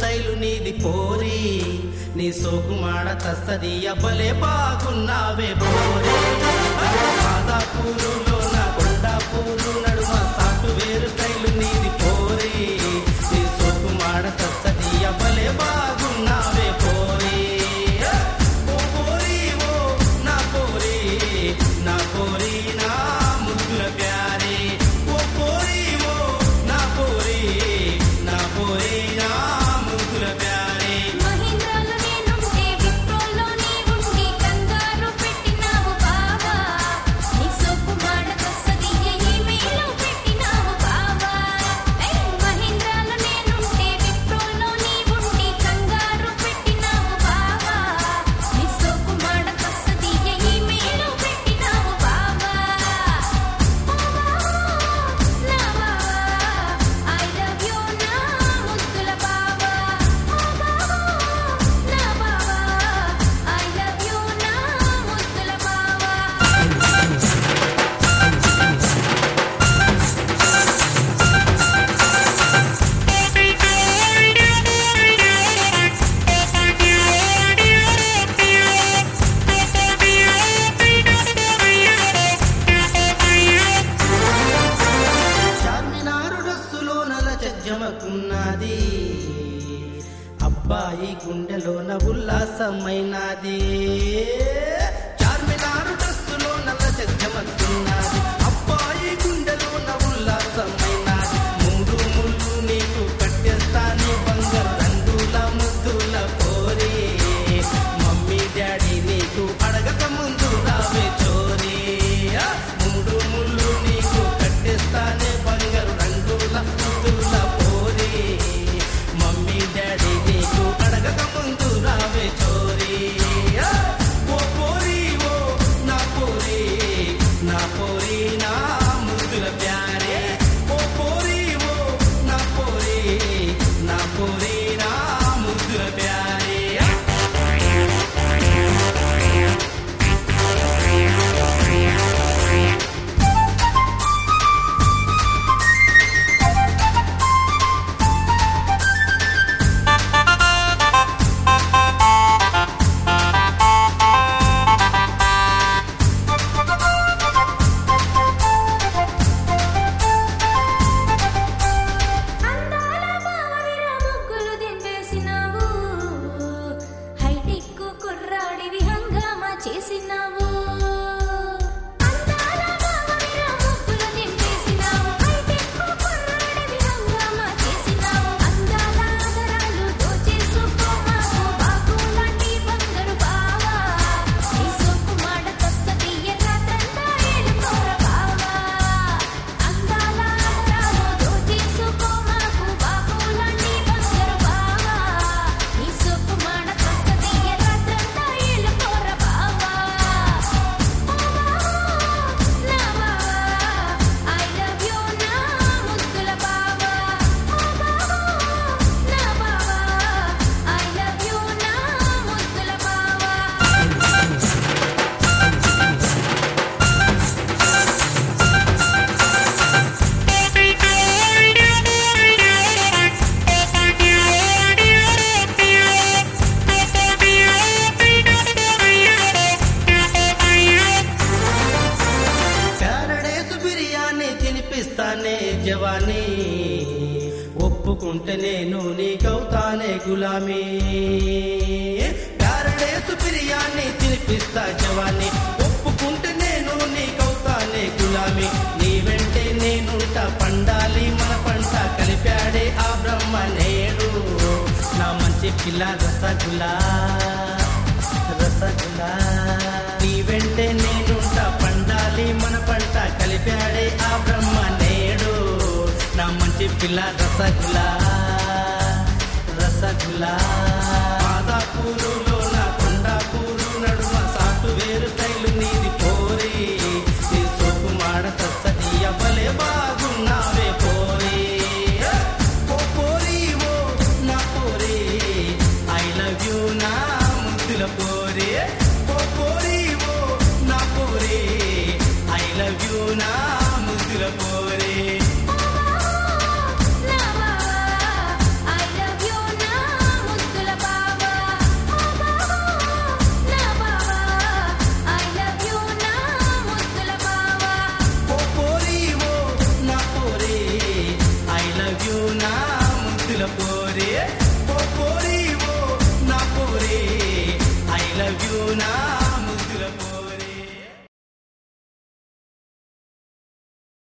style నీది పోరి నీ సోకు మాడ తస్తది అబ్బలే బాగున్నావే పోరి మాదాపూరులో నా కొండాపూరు నడుమ సాటు వేరు స్టైలు నీది పోరి నీ సోకు మాడ తస్తది అబ్బలే బాగున్నావే పోరి ఓ పోరి ఓ నా పోరి నా పోరి నా ముద్దుల ప్యారే ఓ పోరి ఓ నా పోరి నా పోరి నా ముద్దుల ప్యారే మహీంద్రాలో నేనుంటే విప్రోలో నీవుండి కంగారు పెట్టినావు బావా నీ సొప్పు మాట కొస్తది ఈమెయిల్లో పెట్టినావు బావా ఏయ్ మహీంద్రాలో నేనుంటే విప్రోలో నీవుండి కంగారు పెట్టినావు బావా నీ సొప్పు మాట కొస్తది ఈమెయిల్లో పెట్టినావు బావా నా బావా ఐ లవ్ యు నా ముద్దుల బావా నా బావా ఐ లవ్ యు నా ముద్దుల బావా చార్మినారు డ్రస్సులో నల చజ్జమకున్నది అబ్బాయి గుండెలోన ఉల్లాసమైనది చార్మినారు డ్రస్సులో నల చజ్జమకున్నది అబ్బాయి గుండెలోన ఉల్లాసమైనది మూడు ముళ్ళు నీకు కట్టేస్తాని బంగారు రంగుల ముద్దుల పోరే మమ్మీ డాడీ నీకు అడగక ముందు రావే చోరీ ఆ, మూడు ముళ్ళు నీకు కట్టేస్తానే బంగారు రంగుల ముద్దుల పోరే మమ్మీ డాడీ నీకు అడగక ముందు రావే చోరీ ఆ, ఓ పోరి ఓ నా పోరి నా పోరి నా ముద్దుల ప్యారే ఓ పోరి ఓ నా పోరి నా పోరి నా ముద్దుల ప్యారే అందాల బావవిరా ముగ్గులు దింపేసినావు హైటెక్ కుర్రాడివి హంగామా చేసినావు అందాల బావవిరా ముగ్గులు దింపేసినావు హైటెక్ కుర్రాడివి హంగామా చేసినావు అందాల ఆదరాలు దోచేసుకోమాకు బాగులాంటి బంగారు బావా నీ సొప్పు మాట తస్తది రాత్రంతా ఏడుకోర బావా అందాల ఆదరాలు దోచేసుకోమాకు బాగులాంటి బంగారు బావా నీ సొప్పు మాట తస్తది రాత్రంతా ఏడుకోర బావా నా బావా ఐ లవ్ యు నా ముద్దుల బావా నా బావా ఐ లవ్ యు నా ముద్దుల బావా ప్యారడేసు బిర్యానీ తినిపిస్తానే జవానీ ఒప్పుకుంటే నేను నీకవుతానే గులామీ ప్యారడేసు బిర్యానీ తినిపిస్తా జవానీ ఒప్పుకుంటే నేను నీకవుతానే గులామీ నీ వెంటే నేనుంట పండాలి మన పంట కలిపాడే ఆ బ్రహ్మ నేడు నా మంచి పిల్ల రసగులా రసగులా నీ వెంటే నేనుంట పండాలి మన పంట కలిపాడే ఆ బ్రహ్మ నేడు నా మంచి పిల్ల రసగులా రసగులా